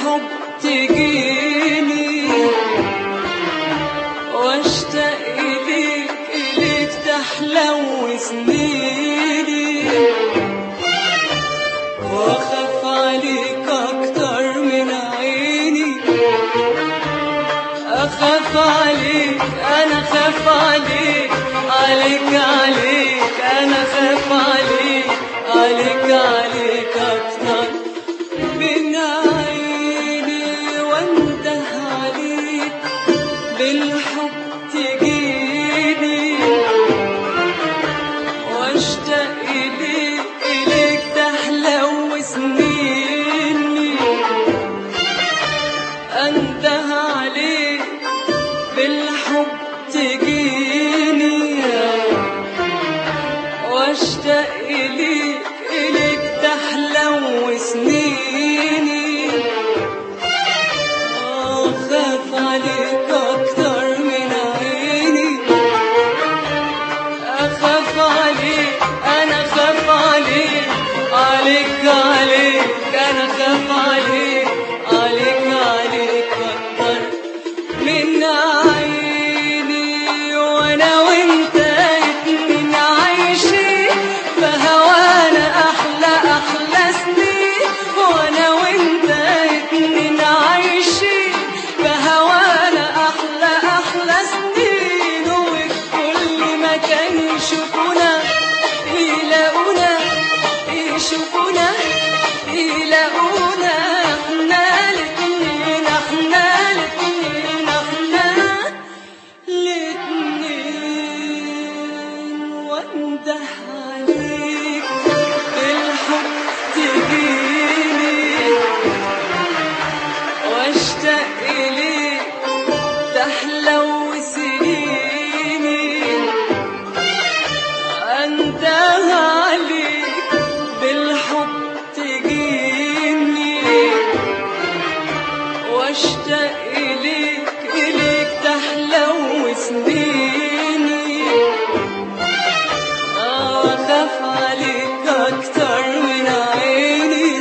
بالحب تجيني واشتاق إليك إليك تحلو سنيني واخاف عليك اكتر من عيني اخاف عليك انا خاف عليك عليك عليك انا خاف عليك عليك عليك اكتر من عيني وانده عليك بالحب تجيني واشتاق اليك اليك تحلو سنيني انده عليك بالحب تجيني واشتاق اليك اليك تحلو سنيني اخاف عليك اكتر من عيني أخاف عليك أنا خاف عليك عليك عليك أنا خاف عليك عليك عليك أكتر من عيني وأنا وأنت اتنين عايشين فهوانا أحلى أحلى سنين وأنا وأنت اتنين عايشين فهوانا أحلى أحلى سنين وكل مكان يشوفونا يلاقونا يشوفونا يلاقونا احنا الاتنين احنا الاتنين احنا الاتنين وانده عليك بالحب تجيني واشتاق اليك تحلو سنيني انده عليك بالحب تجيني واشتاق اليك اليك تحلو سنيني اخاف عليك اكتر من عيني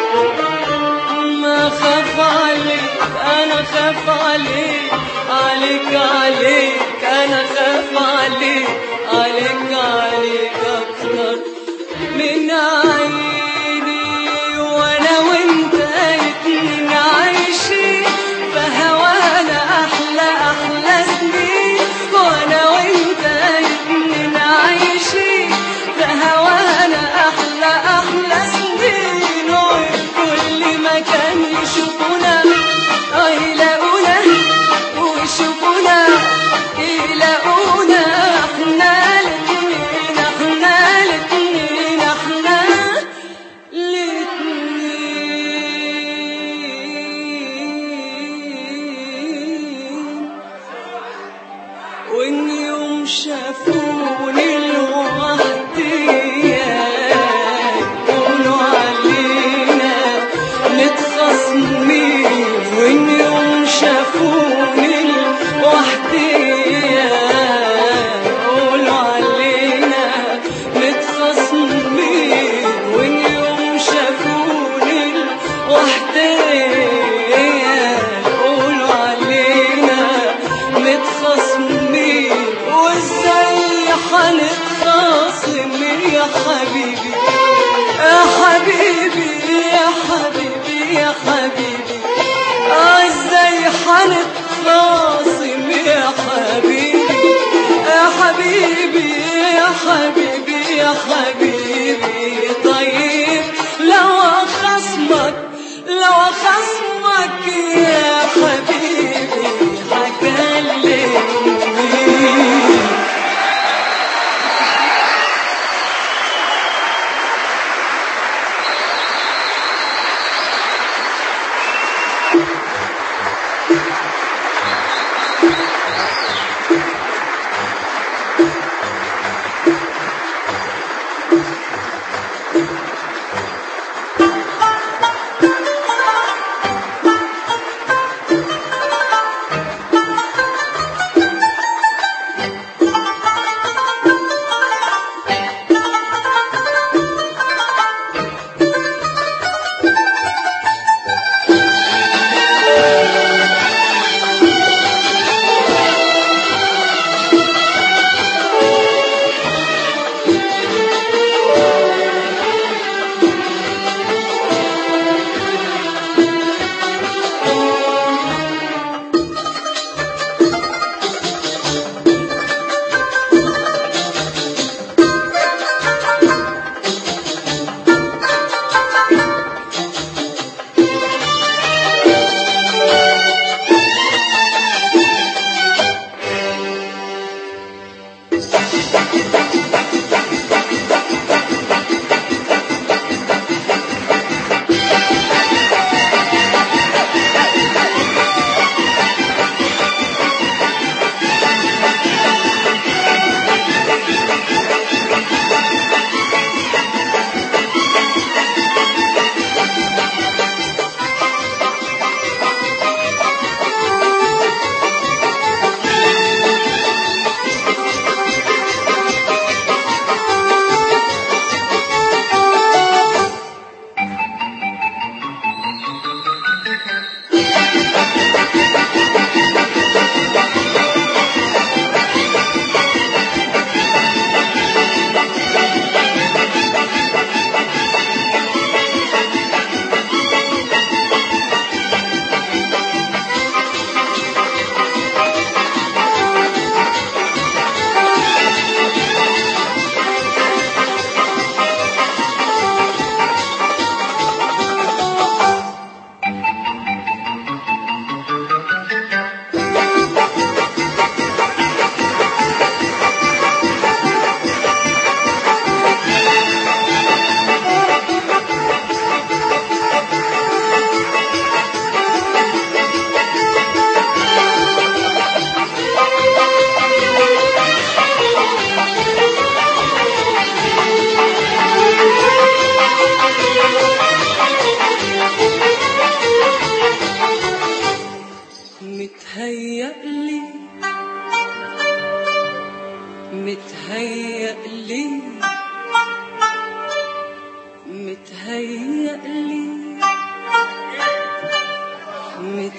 ما خاف عليك انا خاف عليك عليك عليك انا خاف عليك عليك عليك اكتر من عيني وانا وانت اتنين عايشين فهوانا احلى احلى سنين وانا وانت اتنين عايشين فهوانا احلى احلى سنين وكل مكان يشوفونا آه يلاقونا ويشوفونا يلاقونا احنا الاتنين احنا الاتنين احنا الاتنين وان يوم شافوني لوحدي يقولوا علينا متخاصمين وان يوم شافوني لوحدي يقولوا علينا متخاصمين وان يوم شافوني لوحدي يقولوا علينا متخاصمين وازاي هنتخاصم يا حبيبي يا حبيبي يا حبيبي يا حبيبي آه ازاي هنتخاصم يا حبيبي يا حبيبي يا حبيبي يا حبيبي طيب لو خصمك لو خصمك يا حبيبي هكلمني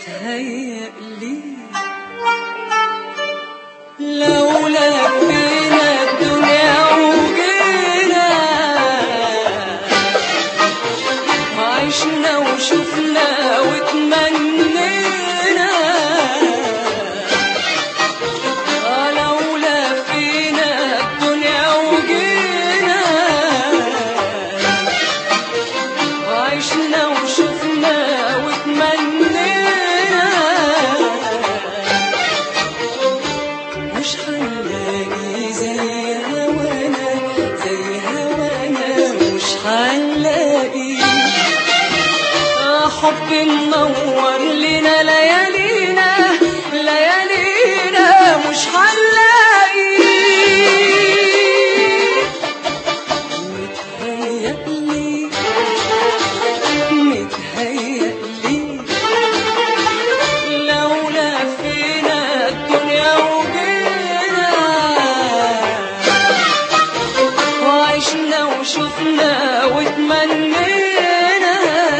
متهيألي لو لفينا الدنيا وجينا عشنا وشفنا وتمنينا آه لو لفينا الدنيا وجينا عشنا وشفنا وتمنينا مش هنلاقي زي هوانا زي هوانا مش هنلاقي آه حب منور لنا ليالينا ليالينا مش هنلاقي متهيألي متهيألي لو لفينا الدنيا وجينا وعشنا وشفنا وتمنينا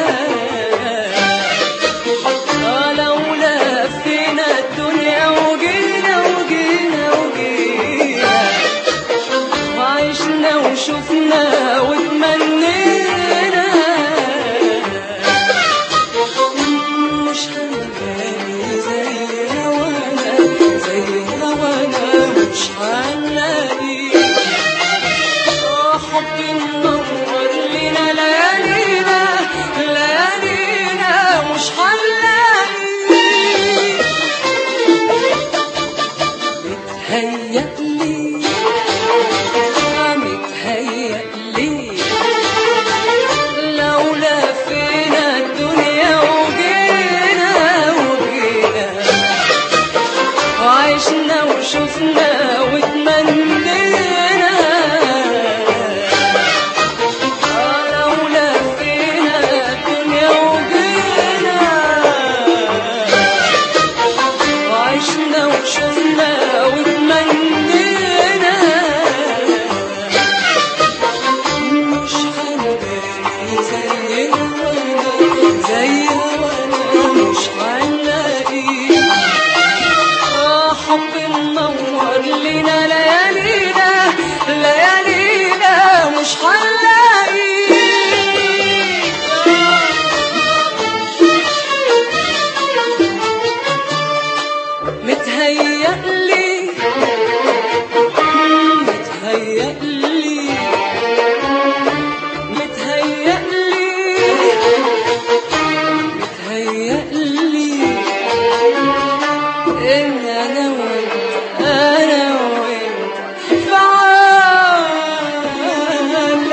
آه لو لفينا الدنيا وجينا وجينا وجينا وعشنا وشفنا وتمنينا مش هنلاقي زي هوانا زي هوانا مش هنلاقي آه حب منور لنا ليالينا ليالينا مش هنلاقي متهيألي متهيألي لو لفينا الدنيا وجينا وجينا وعشنا وشفنا وتمنينا آه لو لفينا الدنيا وجينا وعشنا وشفنا وتمنينا مش هنلاقي زي هوانا زي هوانا مش هنلاقي آه حب منور لنا ليالينا ليالينا مش هنلاقي متهيألي متهيألي متهيألي متهيألي إن أنا وأنت أنا وأنت في عالم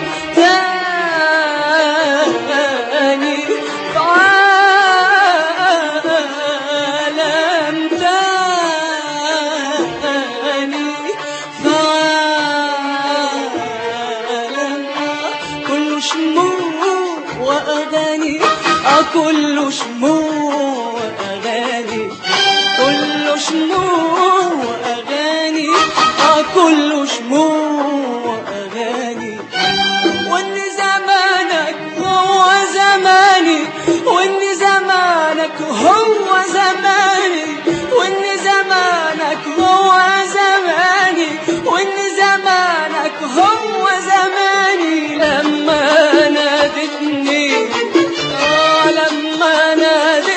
تاني في عالم تاني في عالم كله شموع وأغاني آه كله شموع وأغاني كله شموع وأغاني آه كله شموع وأغاني وإن زمانك هو زماني وإن زمانك هو زماني وإن زمانك هو زماني وإن زمانك هو زماني لما نادتني آه لما نادتني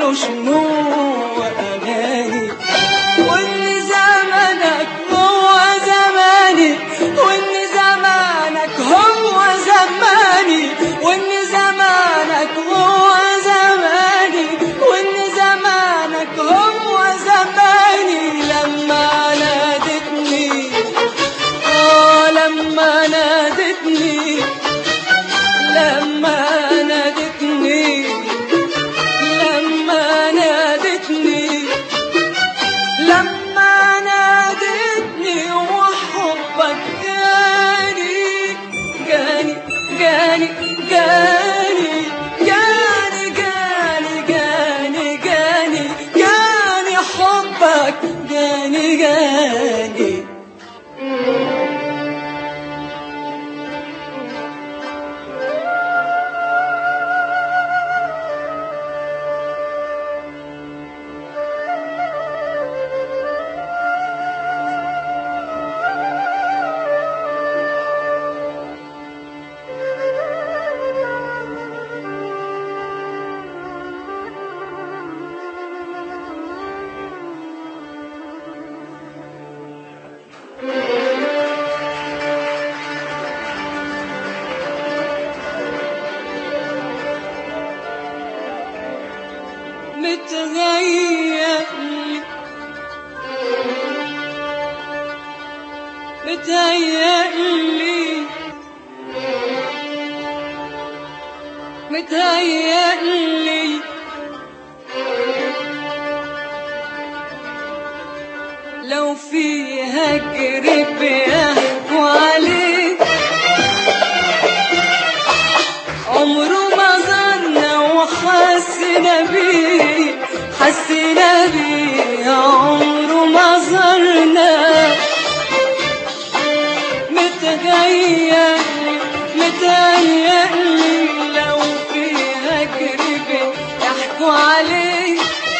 وشموع أغاني وإن زمانك هو زماني وإن زمانك هو زماني وإن زمانك هو زماني وإن زمانك هو زماني لما نادتني آه لما نادتني لما نادتني لما نادتني لما نادتني وحبك جاني جاني جاني جاني جاني جاني جاني جاني جاني حبك جاني جاني متهيألي متهيألي متهيألي لو في هجر بيحكوا عليك عمره ما زارنا وحسنا بيه حسنا بيه عمره ما زارنا متهيألي متهيألي لو في هجر بيحكوا عليه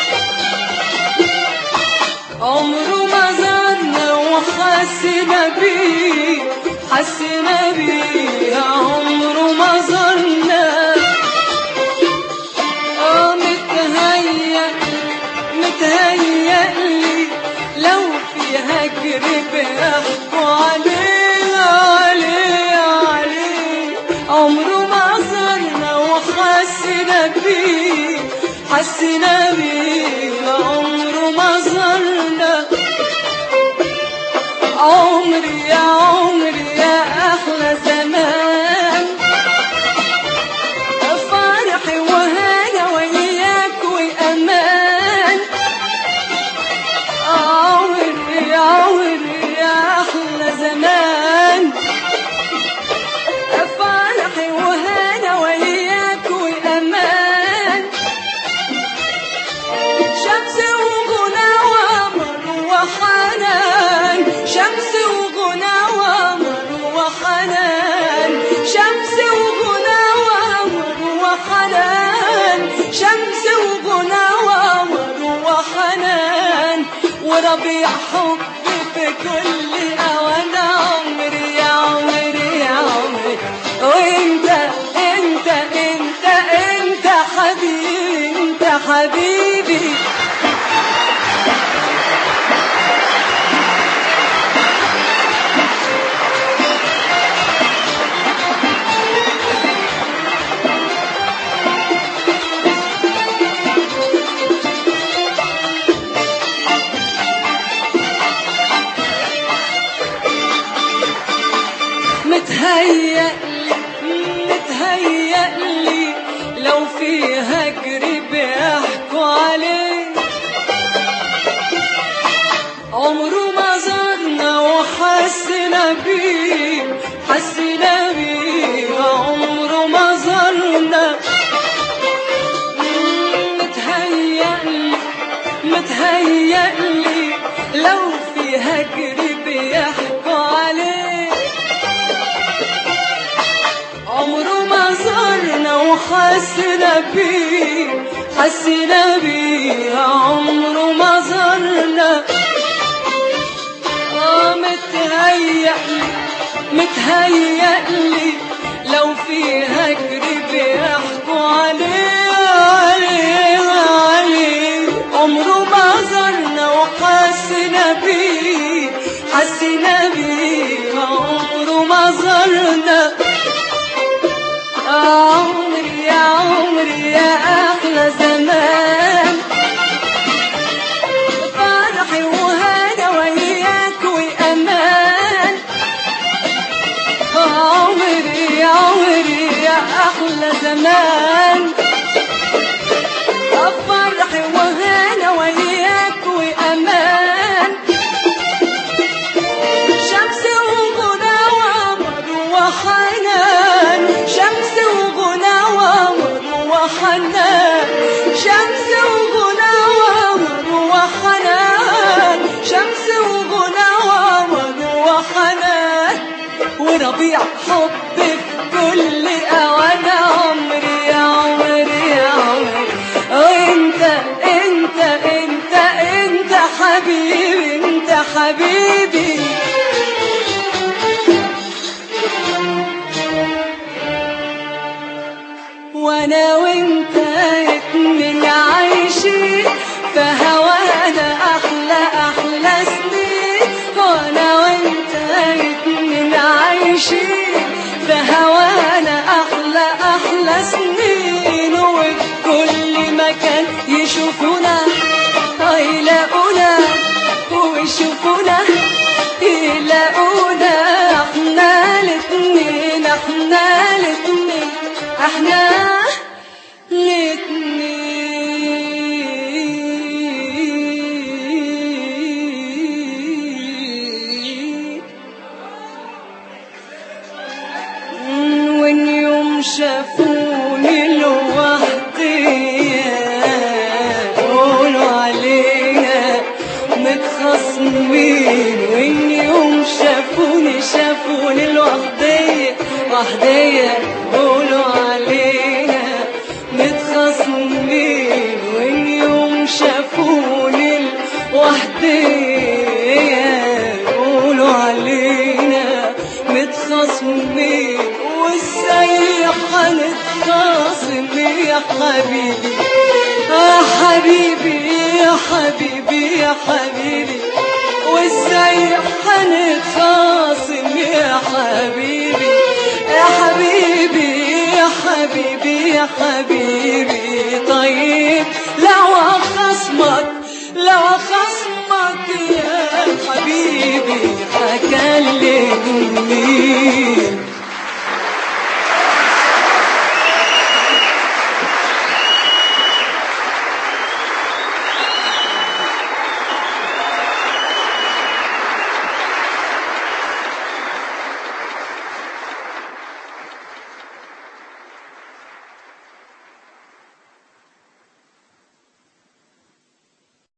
عمره ما زارنا وحسنا بيه حسنا بيه عمره ما زارنا اه متهيأ متهيألي لو في هجر بيحكوا عليه عليه عليه عمره ما زارنا وحسنا بيه حسنا بيه عمره ما زارنا عمري يا عمري يا أحلى زمان فرحي وهنا وياك وأمان عمري يا عمري يا أحلى زمان فرحي وهنا وياك وأمان شمس وغنى وأمر وحنان شمس وغنى وأمر وحنان شمس وغنى وأمر وحنان شمس وغنى وأمر وحنان وربيع حبي في كل أوان عمري يا عمري يا عمري وانت انت انت انت حبيبي انت حبيبي متهيألي متهيألي لو في هجر بيحكوا عليه عمره ما زارنا وحسنا بيه حسنا بيه عمره ما زارنا متهيألي متهيألي لو في هجر بيحكوا عليه عمره ما زارنا وحسنا بيه حسنا بيه عمره ما زارنا اه متهيألي متهيألي لو في هجر بيحكوا عليه عليه عليه وبيع حب في كل اوان عمري يا عمري يا عمري وانت انت انت انت حبيبي انت حبيبي وانا وانت اتنين عايشين فهوانا احلى احلى سنين وانا وانت اتنين عايشين فهوانا احلى احلى سنين وفي كل مكان يشوفونا يلاقونا ويشوفونا يلاقونا احنا الاتنين احنا الاتنين احنا الاتنين وان يوم شافوني لوحدي قولوا علينا متخاصمين وان يوم شافوني شافوني لوحدي وحدي قولوا علينا متخاصمين وان يوم شافوني لوحدي قولوا علينا متخاصمين وازاي هنتخاصم يا حبيبي يا حبيبي يا حبيبي يا حبيبي وازاي هنتخاصم يا حبيبي يا حبيبي يا حبيبي يا حبيبي طيب لو خصمك لو خصمك يا حبيبي هكلم مين